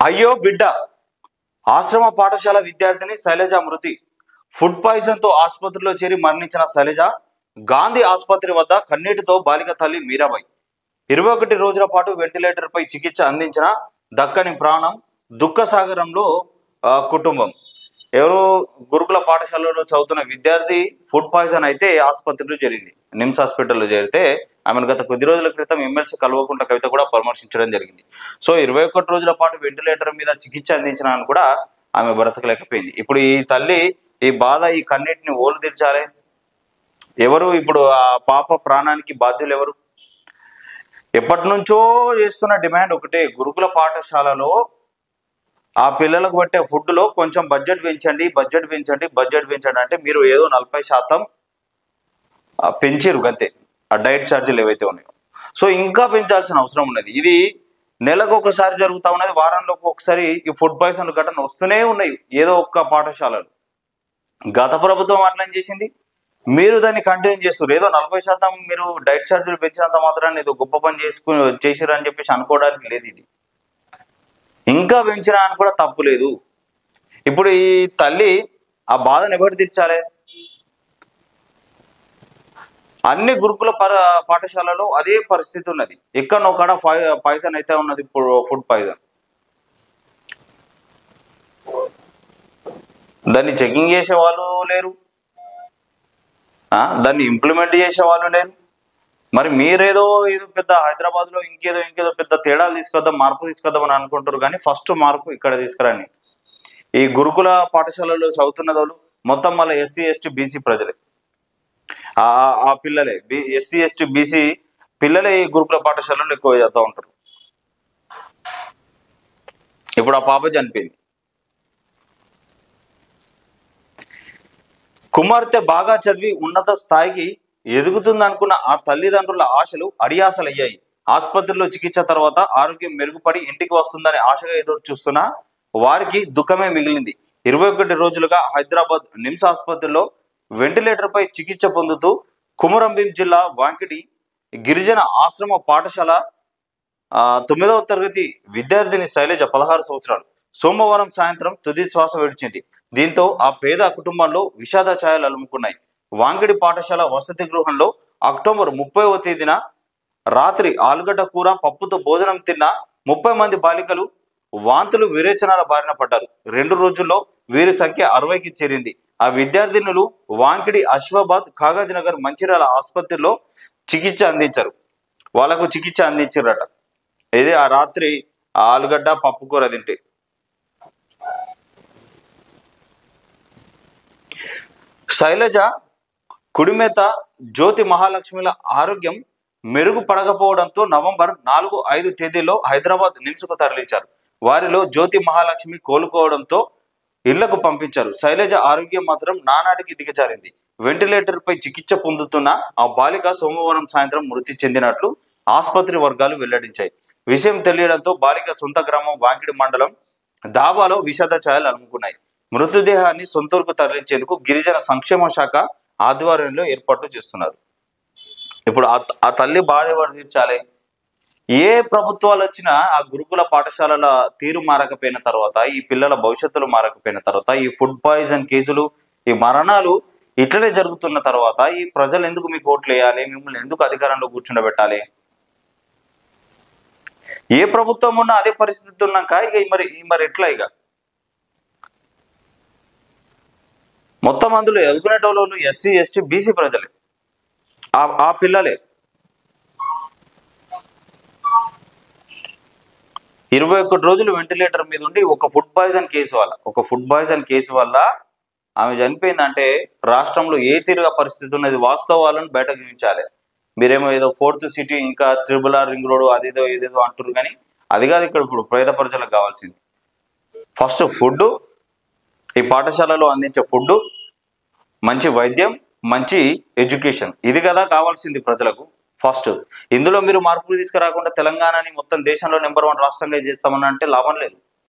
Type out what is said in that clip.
అయ్యో బిడ్డ ఆశ్రమ పాఠశాల విద్యార్థిని శైలజ మృతి ఫుడ్ పాయిజన్ తో ఆసుపత్రిలో చేరి మరణించిన శైలజ గాంధీ ఆసుపత్రి వద్ద కన్నీటితో బాలిక తల్లి మీరాబాయి ఇరవై ఒకటి రోజుల పాటు వెంటిలేటర్ పై చికిత్స అందించిన దక్కని ప్రాణం దుఃఖ సాగరంలో ఆ, కుటుంబం ఎవరు గురుకుల పాఠశాలలో చదువుతున్న విద్యార్థి ఫుడ్ పాయిజన్ అయితే ఆసుపత్రిలో జరిగింది నిమ్స్ హాస్పిటల్లో చేరితే ఆమెను గత కొద్ది రోజుల క్రితం ఎమ్మెల్సీ కల్వకుంట్ల కవిత కూడా పరామర్శించడం జరిగింది సో ఇరవై ఒక్కటి రోజుల పాటు వెంటిలేటర్ మీద చికిత్స అందించిన కూడా ఆమె బ్రతకలేకపోయింది ఇప్పుడు ఈ తల్లి ఈ బాధ ఈ కన్నిటిని ఓలు తీర్చాలి ఎవరు ఇప్పుడు ఆ పాప ప్రాణానికి బాధ్యులు ఎవరు ఎప్పటి నుంచో చేస్తున్న డిమాండ్ ఒకటే గురుకుల పాఠశాలలో ఆ పిల్లలకు పెట్టే ఫుడ్ లో కొంచెం బడ్జెట్ పెంచండి బడ్జెట్ పెంచండి బడ్జెట్ పెంచండి అంటే మీరు ఏదో నలభై శాతం ఆ, పెంచిరు గంతే ఆ డైట్ ఛార్జీలు ఏవైతే ఉన్నాయో సో ఇంకా పెంచాల్సిన అవసరం ఉన్నది ఇది నెలకు ఒకసారి జరుగుతా ఉన్నది వారంలో ఒకసారి ఈ ఫుడ్ పాయిజన్ ఘటన వస్తూనే ఉన్నాయి ఏదో ఒక్క పాఠశాలలు గత ప్రభుత్వం అట్లా ఏం చేసింది మీరు దాన్ని కంటిన్యూ చేస్తారు ఏదో నలభై శాతం మీరు డైట్ ఛార్జీలు పెంచినంత మాత్రాన్ని ఏదో గొప్ప పని చేసుకుని చేసిరు అని చెప్పేసి అనుకోవడానికి లేదు ఇది ఇంకా పెంచినా అని కూడా తప్పు లేదు ఇప్పుడు ఈ తల్లి ఆ బాధను ఎవరు తీర్చాలి అన్ని గురుకుల పర పాఠశాలలో అదే పరిస్థితి ఉన్నది ఎక్కడో కాడ పాయిజన్ అయితే ఉన్నది ఇప్పుడు ఫుడ్ పాయిజన్ దాన్ని చెకింగ్ చేసే వాళ్ళు లేరు ఆ, దాన్ని ఇంప్లిమెంట్ చేసే వాళ్ళు లేరు మరి మీరేదో ఏదో పెద్ద హైదరాబాద్ లో ఇంకేదో ఇంకేదో పెద్ద తేడాలు తీసుకొద్దాం మార్పు తీసుకొద్దాం అని అనుకుంటారు కానీ ఫస్ట్ మార్పు ఇక్కడ తీసుకురండి ఈ గురుకుల పాఠశాలలో చదువుతున్న వాళ్ళు మొత్తం మళ్ళీ ఎస్సీ ఎస్టీ బీసీ ప్రజలే ఆ ఆ పిల్లలే ఎస్సీ ఎస్టీ బీసీ పిల్లలే ఈ గురుకుల పాఠశాలలో ఎక్కువ చదువుతూ ఉంటారు ఇప్పుడు ఆ పాప చనిపోయింది కుమార్తె బాగా చదివి ఉన్నత స్థాయికి ఎదుగుతుంది అనుకున్న ఆ తల్లిదండ్రుల ఆశలు అడియాసలయ్యాయి ఆసుపత్రిలో చికిత్స తర్వాత ఆరోగ్యం మెరుగుపడి ఇంటికి వస్తుందని ఆశగా ఎదురు చూస్తున్న వారికి దుఃఖమే మిగిలింది ఇరవై ఒకటి రోజులుగా హైదరాబాద్ నిమ్స్ ఆసుపత్రిలో వెంటిలేటర్ పై చికిత్స పొందుతూ కుమరంభీం జిల్లా వాంకిడి గిరిజన ఆశ్రమ పాఠశాల ఆ, తొమ్మిదవ తరగతి విద్యార్థిని శైలజ పదహారు సంవత్సరాలు సోమవారం సాయంత్రం తుది శ్వాస విడిచింది దీంతో ఆ పేద కుటుంబంలో విషాద ఛాయలు అలుముకున్నాయి వాంగిడి పాఠశాల వసతి గృహంలో అక్టోబర్ ముప్పైవ తేదీన రాత్రి ఆలుగడ్డ కూర పప్పుతో భోజనం తిన్న ముప్పై మంది బాలికలు వాంతులు విరేచనాల బారిన పడ్డారు రెండు రోజుల్లో వీరి సంఖ్య అరవైకి చేరింది ఆ విద్యార్థినులు వాంకిడి అశ్వాబాద్ కాగజ్ నగర్ మంచిర్యాల ఆసుపత్రిలో చికిత్స అందించారు వాళ్ళకు చికిత్స అందించారట ఇది ఆ రాత్రి ఆ ఆలుగడ్డ పప్పు కూర తింటే శైలజ కుడిమేత జ్యోతి మహాలక్ష్మిల ఆరోగ్యం మెరుగుపడకపోవడంతో నవంబర్ నాలుగు ఐదు తేదీలో హైదరాబాద్ నిమ్స్కు తరలించారు వారిలో జ్యోతి మహాలక్ష్మి కోలుకోవడంతో ఇళ్లకు పంపించారు శైలజ ఆరోగ్యం మాత్రం నానాటికి దిగజారింది వెంటిలేటర్ పై చికిత్స పొందుతున్న ఆ బాలిక సోమవారం సాయంత్రం మృతి చెందినట్లు ఆసుపత్రి వర్గాలు వెల్లడించాయి విషయం తెలియడంతో బాలిక సొంత గ్రామం వాంకిడి మండలం దాబాలో విషాద ఛాయలు అలుముకున్నాయి మృతదేహాన్ని సొంతూరుకు తరలించేందుకు గిరిజన సంక్షేమ శాఖ ఆధ్వర్యంలో ఏర్పాట్లు చేస్తున్నారు ఇప్పుడు ఆ ఆ తల్లి బాధ ఎవరు తీర్చాలి ఏ ప్రభుత్వాలు వచ్చినా ఆ గురుకుల పాఠశాలల తీరు మారకపోయిన తర్వాత ఈ పిల్లల భవిష్యత్తులు మారకపోయిన తర్వాత ఈ ఫుడ్ పాయిజన్ కేసులు ఈ మరణాలు ఇట్లనే జరుగుతున్న తర్వాత ఈ ప్రజలు ఎందుకు మీకు ఓట్లు వేయాలి మిమ్మల్ని ఎందుకు అధికారంలో కూర్చుండబెట్టాలి ఏ ప్రభుత్వం ఉన్నా అదే పరిస్థితి ఉన్నాక ఇక ఈ మరి ఈ మరి ఎట్లా ఇక మొత్తం అందులో ఎదుగునేటోళ్ళు ఎస్సీ ఎస్టీ బీసీ ప్రజలే ఆ ఆ పిల్లలే ఇరవై ఒక్కటి రోజులు వెంటిలేటర్ మీద ఉండి ఒక ఫుడ్ పాయిజన్ కేసు వల్ల ఒక ఫుడ్ పాయిజన్ కేసు వల్ల ఆమె చనిపోయిందంటే రాష్ట్రంలో ఏ తీరుగా పరిస్థితి ఉన్నది వాస్తవాలను బయటకు చూపించాలి మీరేమో ఏదో ఫోర్త్ సిటీ ఇంకా త్రిబుల్ ఆర్ రింగ్ రోడ్ అదేదో ఏదేదో అంటారు కానీ అది కాదు ఇక్కడ ఇప్పుడు పేద ప్రజలకు కావాల్సింది ఫస్ట్ ఫుడ్ ఈ పాఠశాలలో అందించే ఫుడ్ మంచి వైద్యం మంచి ఎడ్యుకేషన్ ఇది కదా కావాల్సింది ప్రజలకు ఫస్ట్ ఇందులో మీరు మార్పులు తీసుకురాకుండా తెలంగాణని మొత్తం దేశంలో నెంబర్ వన్ రాష్ట్రంగా చేస్తామని అంటే లాభం లేదు